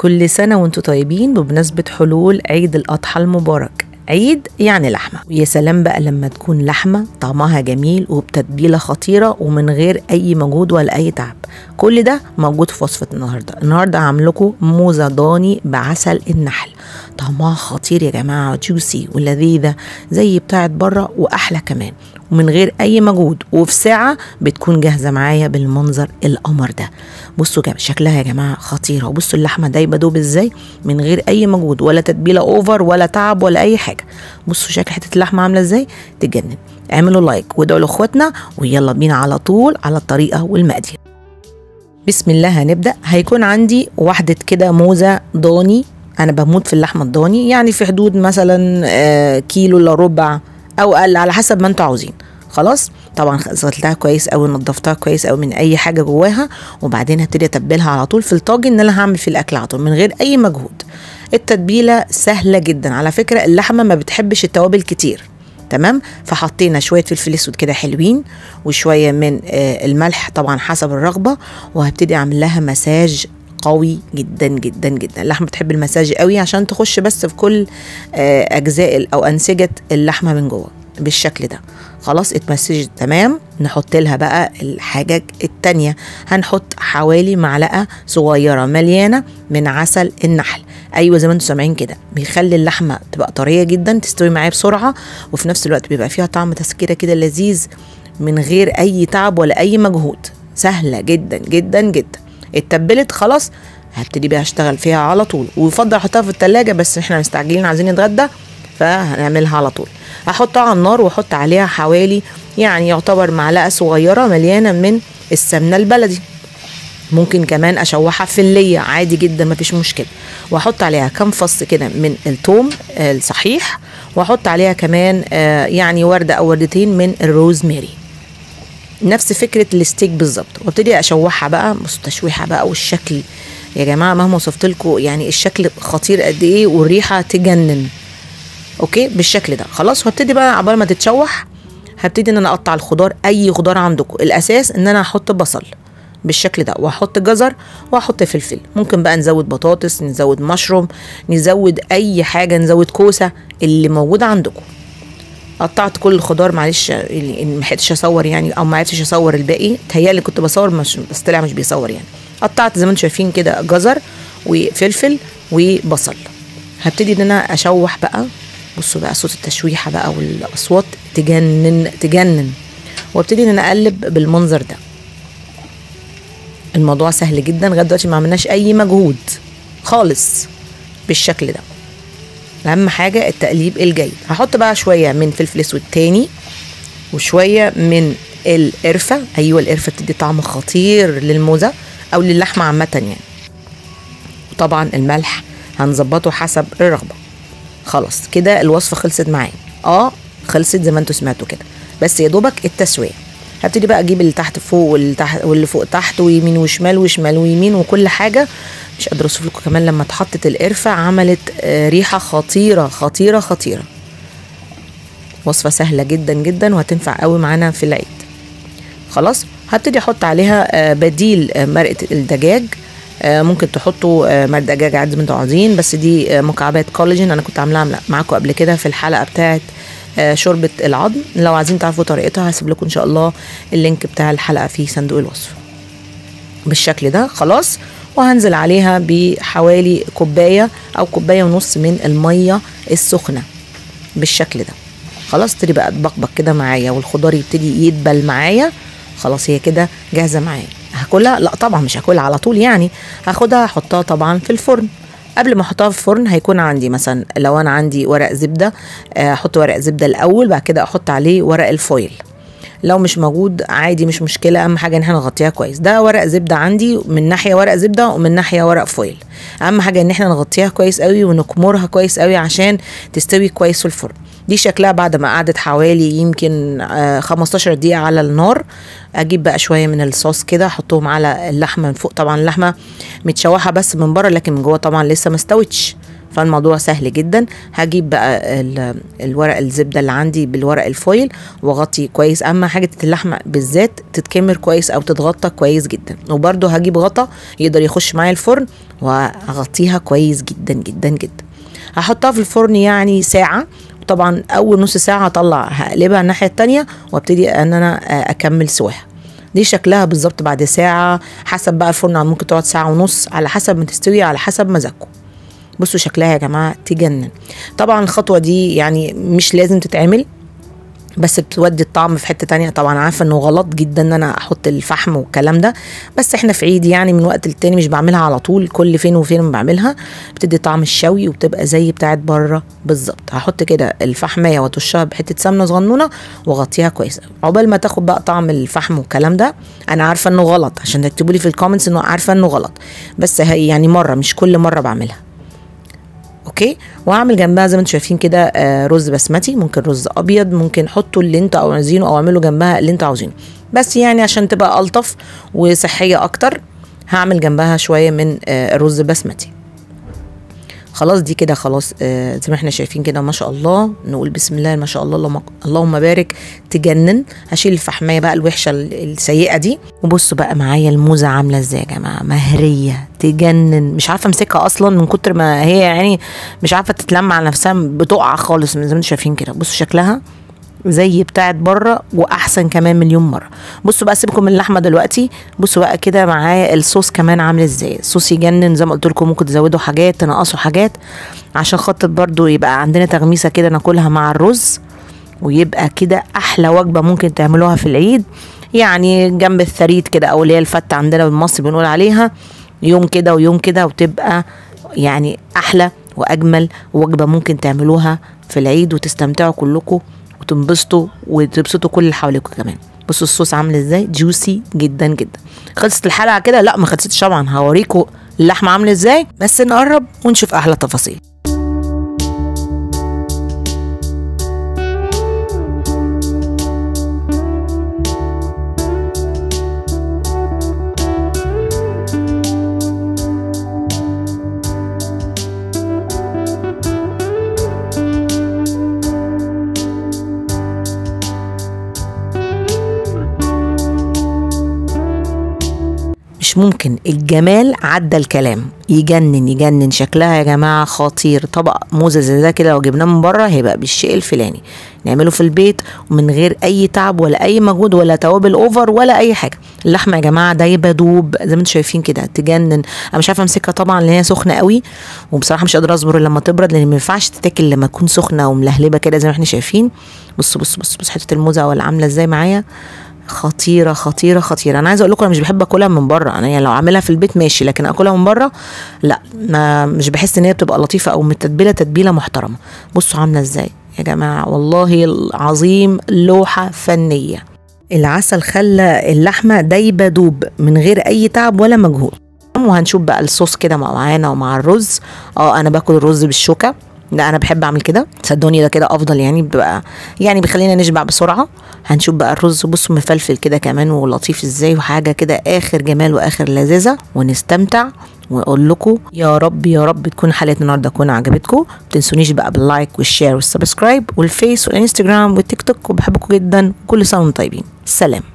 كل سنة وانتم طيبين بمناسبة حلول عيد الأضحى المبارك عيد يعني لحمة ويا سلام بقى لما تكون لحمة طعمها جميل وبتتبيلة خطيرة ومن غير أي مجهود ولا أي تعب كل ده موجود في وصفة النهاردة النهاردة هعمل لكم موزة ضاني بعسل النحل طعمها خطير يا جماعة جوسي ولذيذة زي بتاعت بره وأحلى كمان ومن غير أي مجهود وفي ساعة بتكون جاهزة معايا بالمنظر القمر ده بصوا جم- شكلها يا جماعة خطيرة وبصوا اللحمة دايبة دوب ازاي من غير أي مجهود ولا تتبيلة أوفر ولا تعب ولا أي حاجة بصوا شكل حتة اللحمة عاملة ازاي تجنن اعملوا لايك وادعوا لاخواتنا ويلا بينا على طول على الطريقة والمقادير بسم الله هنبدأ هيكون عندي واحدة كده موزة ضاني أنا بموت في اللحمة الضاني يعني في حدود مثلا آه، كيلو إلا ربع أو أقل على حسب ما أنتوا عاوزين خلاص طبعا غسلتها كويس أوي نضفتها كويس أوي من أي حاجة جواها وبعدين هبتدي أتبلها على طول في الطاجن اللي أنا هعمل فيه الأكل على طول من غير أي مجهود التتبيلة سهلة جدا على فكرة اللحمة ما بتحبش التوابل كتير تمام فحطينا شويه فلفل اسود كده حلوين وشويه من آه، الملح طبعا حسب الرغبه وهبتدي اعمل لها مساج قوي جدا جدا جدا اللحمه بتحب المساج قوي عشان تخش بس في كل آه، اجزاء ال- او انسجه اللحمه من جوه بالشكل ده خلاص اتمسجت تمام نحط لها بقى الحاجة التانية هنحط حوالي معلقة صغيرة مليانة من عسل النحل ايوه زي ما انتم سامعين كده بيخلي اللحمه تبقى طريه جدا تستوي معايا بسرعه وفي نفس الوقت بيبقى فيها طعم تسكيره كده لذيذ من غير اي تعب ولا اي مجهود سهله جدا جدا جدا اتبلت خلاص هبتدي بقى اشتغل فيها على طول ويفضل احطها في التلاجة بس احنا مستعجلين عايزين نتغدى فهنعملها على طول هحطها على النار واحط عليها حوالي يعني يعتبر معلقه صغيره مليانه من السمنه البلدي ممكن كمان اشوحها في اللية عادي جدا مفيش مشكله واحط عليها كام فص كده من الثوم آه، الصحيح واحط عليها كمان آه، يعني ورده او وردتين من الروزماري نفس فكره الستيك بالظبط وابتدي اشوحها بقى بصوا تشويحه بقى والشكل يا جماعه مهما وصفت لكم يعني الشكل خطير قد ايه والريحه تجنن اوكي بالشكل ده خلاص وهبتدي بقى عبال ما تتشوح هبتدي ان انا اقطع الخضار اي خضار عندكم الاساس ان انا احط بصل بالشكل ده واحط جزر واحط فلفل ممكن بقى نزود بطاطس نزود مشروم نزود اي حاجه نزود كوسه اللي موجود عندكم قطعت كل الخضار معلش اللي ما لحقتش اصور يعني او ما عرفتش اصور الباقي تهيألي كنت بصور مش بس طلع مش بيصور يعني قطعت زي ما انتم شايفين كده جزر وفلفل وبصل هبتدي ان انا اشوح بقى بصوا بقى صوت التشويحه بقى والاصوات تجنن تجنن وابتدي ان انا اقلب بالمنظر ده الموضوع سهل جدا لغايه دلوقتي ما عملناش اي مجهود خالص بالشكل ده اهم حاجه التقليب الجيد هحط بقى شويه من فلفل اسود تاني وشويه من القرفه ايوه القرفه بتدي طعم خطير للموزه او للحمه عامه يعني وطبعا الملح هنظبطه حسب الرغبه خلاص كده الوصفه خلصت معايا اه خلصت زي ما انتوا سمعتوا كده بس يا دوبك التسويه هبتدي بقى اجيب اللي تحت فوق واللي تحت واللي فوق تحت ويمين وشمال وشمال ويمين وكل حاجه مش قادره اوصف لكم كمان لما اتحطت القرفه عملت آه، ريحه خطيره خطيره خطيره وصفه سهله جدا جدا وهتنفع قوي معانا في العيد خلاص هبتدي احط عليها آه، بديل آه، مرقه الدجاج آه، ممكن تحطوا آه، مرقه دجاج عادي زي ما انتوا عاوزين بس دي آه، مكعبات كولاجين انا كنت عاملاها معاكم قبل كده في الحلقه بتاعه آه، شوربه العظم لو عايزين تعرفوا طريقتها هسيب لكم ان شاء الله اللينك بتاع الحلقه في صندوق الوصف بالشكل ده خلاص وهنزل عليها بحوالي كوبايه او كوبايه ونص من الميه السخنه بالشكل ده خلاص تبتدي بقى تبقبق كده معايا والخضار يبتدي يدبل معايا خلاص هي كده جاهزه معايا هاكلها لا طبعا مش هاكلها على طول يعني هاخدها احطها طبعا في الفرن قبل ما احطها في الفرن هيكون عندي مثلا لو انا عندي ورق زبده آه، احط ورق زبده الاول بعد كده احط عليه ورق الفويل لو مش موجود عادي مش مشكله اهم حاجه ان احنا نغطيها كويس ده ورق زبده عندي من ناحيه ورق زبده ومن ناحيه ورق فويل اهم حاجه ان احنا نغطيها كويس قوي ونكمرها كويس قوي عشان تستوي كويس في الفرن دي شكلها بعد ما قعدت حوالي يمكن آه، 15 دقيقه على النار اجيب بقى شويه من الصوص كده احطهم على اللحمه من فوق طبعا اللحمه متشوحه بس من بره لكن من جوه طبعا لسه ما استوتش فالموضوع سهل جدا هجيب بقى ال- الورق الزبده اللي عندي بالورق الفويل واغطي كويس اهم حاجه اللحمه بالذات تتكمر كويس او تتغطى كويس جدا وبرده هجيب غطا يقدر يخش معايا الفرن واغطيها كويس جدا جدا جدا هحطها في الفرن يعني ساعه طبعا اول نص ساعه هطلع هقلبها الناحيه التانية وابتدي ان انا اكمل سواها دي شكلها بالظبط بعد ساعة حسب بقى الفرن ممكن تقعد ساعة ونص على حسب ما تستوي على حسب مزاجكم بصوا شكلها يا جماعة تجنن طبعا الخطوة دي يعني مش لازم تتعمل بس بتودي الطعم في حته تانية طبعا عارفه انه غلط جدا ان انا احط الفحم والكلام ده بس احنا في عيد يعني من وقت للتاني مش بعملها على طول كل فين وفين بعملها بتدي طعم الشوي وبتبقى زي بتاعت بره بالظبط هحط كده الفحمايه واتشها بحته سمنه صغنونه واغطيها كويس عقبال ما تاخد بقى طعم الفحم والكلام ده انا عارفه انه غلط عشان تكتبوا لي في الكومنتس انه عارفه انه غلط بس هي يعني مره مش كل مره بعملها اوكي وهعمل جنبها زي ما انتم شايفين كده آه، رز بسمتي ممكن رز ابيض ممكن حطوا اللي انتوا عاوزينه او اعملوا جنبها اللي انتوا عاوزينه بس يعني عشان تبقى الطف وصحيه اكتر هعمل جنبها شويه من آه، الرز بسمتي خلاص دي كده خلاص آه زي ما احنا شايفين كده ما شاء الله نقول بسم الله ما شاء الله اللهم, اللهم بارك تجنن هشيل الفحمايه بقى الوحشه ال- السيئه دي وبصوا بقى معايا الموزه عامله ازاي يا جماعه مهريه تجنن مش عارفه امسكها اصلا من كتر ما هي يعني مش عارفه تتلم على نفسها بتقع خالص من زي ما انتم شايفين كده بصوا شكلها زي بتاعت بره واحسن كمان مليون مره بصوا بقى سيبكم من اللحمه دلوقتي بصوا بقى كده معايا الصوص كمان عامل ازاي الصوص يجنن زي ما قلت لكم ممكن تزودوا حاجات تنقصوا حاجات عشان خاطر برضو يبقى عندنا تغميسه كده ناكلها مع الرز ويبقى كده احلى وجبه ممكن تعملوها في العيد يعني جنب الثريد كده او اللي هي الفته عندنا بالمصري بنقول عليها يوم كده ويوم كده وتبقى يعني احلى واجمل وجبه ممكن تعملوها في العيد وتستمتعوا كلكم وتنبسطوا وتبسطوا كل اللي حواليكم كمان بصوا الصوص عامل ازاي جوسي جدا جدا خلصت الحلقه كده لا ما خلصتش طبعا هوريكم اللحمه عامله ازاي بس نقرب ونشوف احلى تفاصيل مش ممكن الجمال عدى الكلام يجنن يجنن شكلها يا جماعه خطير طبق موزه زي ده كده لو جبناه من بره هيبقى بالشيء الفلاني نعمله في البيت ومن غير اي تعب ولا اي مجهود ولا توابل اوفر ولا اي حاجه اللحمه يا جماعه دايبه دوب زي ما انتم شايفين كده تجنن انا مش عارفه امسكها طبعا لان هي سخنه قوي وبصراحه مش قادره اصبر لما تبرد لان ما ينفعش تتاكل لما تكون سخنه وملهلبه كده زي ما احنا شايفين بصوا بصوا بصوا بص حته الموزه ولا عامله ازاي معايا خطيره خطيره خطيره انا عايزه اقول لكم انا مش بحب اكلها من بره انا يعني لو اعملها في البيت ماشي لكن اكلها من بره لا ما مش بحس ان هي بتبقى لطيفه او متتبله تتبيله محترمه بصوا عامله ازاي يا جماعه والله العظيم لوحه فنيه العسل خلى اللحمه دايبه دوب من غير اي تعب ولا مجهود وهنشوف بقى الصوص كده معانا ومع الرز اه انا باكل الرز بالشوكه لا انا بحب اعمل كده صدقوني ده كده افضل يعني بيبقى يعني بيخلينا نشبع بسرعه هنشوف بقى الرز بصوا مفلفل كده كمان ولطيف ازاي وحاجه كده اخر جمال واخر لذاذه ونستمتع واقول لكم يا رب يا رب تكون حلقه النهارده تكون عجبتكم ما تنسونيش بقى باللايك والشير والسبسكرايب والفيس والانستجرام والتيك توك وبحبكم جدا كل سنه وانتم طيبين سلام